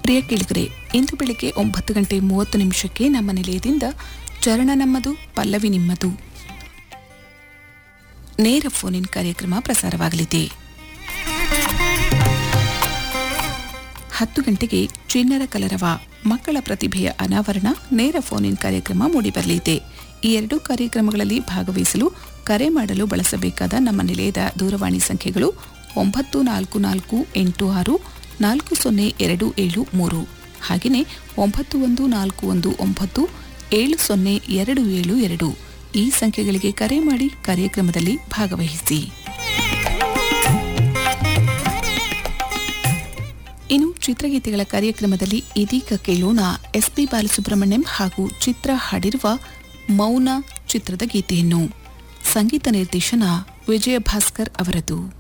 ಪ್ರಿಯ ಕೇಳಿಗರೆ ಇಂದು ಬೆಳಿಗ್ಗೆ ಒಂಬತ್ತು ಗಂಟೆ ಮೂವತ್ತು ನಿಮಿಷಕ್ಕೆ ನಮ್ಮ ನಿಲಯದಿಂದ ಚರಣ ನಮ್ಮದು ಪಲ್ಲವಿ ನಿಮ್ಮದು ನೇರ ಫೋನ್ ಇನ್ ಕಾರ್ಯಕ್ರಮ ಪ್ರಸಾರವಾಗಲಿದೆ ಹತ್ತು ಗಂಟೆಗೆ ಚಿಣ್ಣರ ಕಲರವ ಮಕ್ಕಳ ಪ್ರತಿಭೆಯ ಅನಾವರಣ ನೇರ ಫೋನ್ ಇನ್ ಕಾರ್ಯಕ್ರಮ ಮೂಡಿಬರಲಿದೆ ಈ ಎರಡೂ ಕಾರ್ಯಕ್ರಮಗಳಲ್ಲಿ ಭಾಗವಹಿಸಲು ಕರೆ ಮಾಡಲು ಬಳಸಬೇಕಾದ ನಮ್ಮ ನಿಲಯದ ದೂರವಾಣಿ ಸಂಖ್ಯೆಗಳು ಒಂಬತ್ತು ನಾಲ್ಕು ನಾಲ್ಕು ಎಂಟು ಆರು ನಾಲ್ಕು ಸೊನ್ನೆ ಎರಡು ಏಳು ಮೂರು ಹಾಗೆಯೇ ಒಂಬತ್ತು ಒಂದು ನಾಲ್ಕು ಒಂದು ಒಂಬತ್ತು ಏಳು ಸೊನ್ನೆ ಎರಡು ಏಳು ಎರಡು ಈ ಸಂಖ್ಯೆಗಳಿಗೆ ಕರೆ ಮಾಡಿ ಕಾರ್ಯಕ್ರಮದಲ್ಲಿ ಭಾಗವಹಿಸಿ ಇನ್ನು ಚಿತ್ರಗೀತೆಗಳ ಕಾರ್ಯಕ್ರಮದಲ್ಲಿ ಇದೀಗ ಕೇಳೋಣ ಎಸ್ ಪಿ ಬಾಲಸುಬ್ರಹ್ಮಣ್ಯಂ ಹಾಗೂ ಚಿತ್ರ ಹಾಡಿರುವ ಮೌನ ಚಿತ್ರದ ಗೀತೆಯನ್ನು ಸಂಗೀತ ನಿರ್ದೇಶನ ವಿಜಯ ಭಾಸ್ಕರ್ ಅವರದು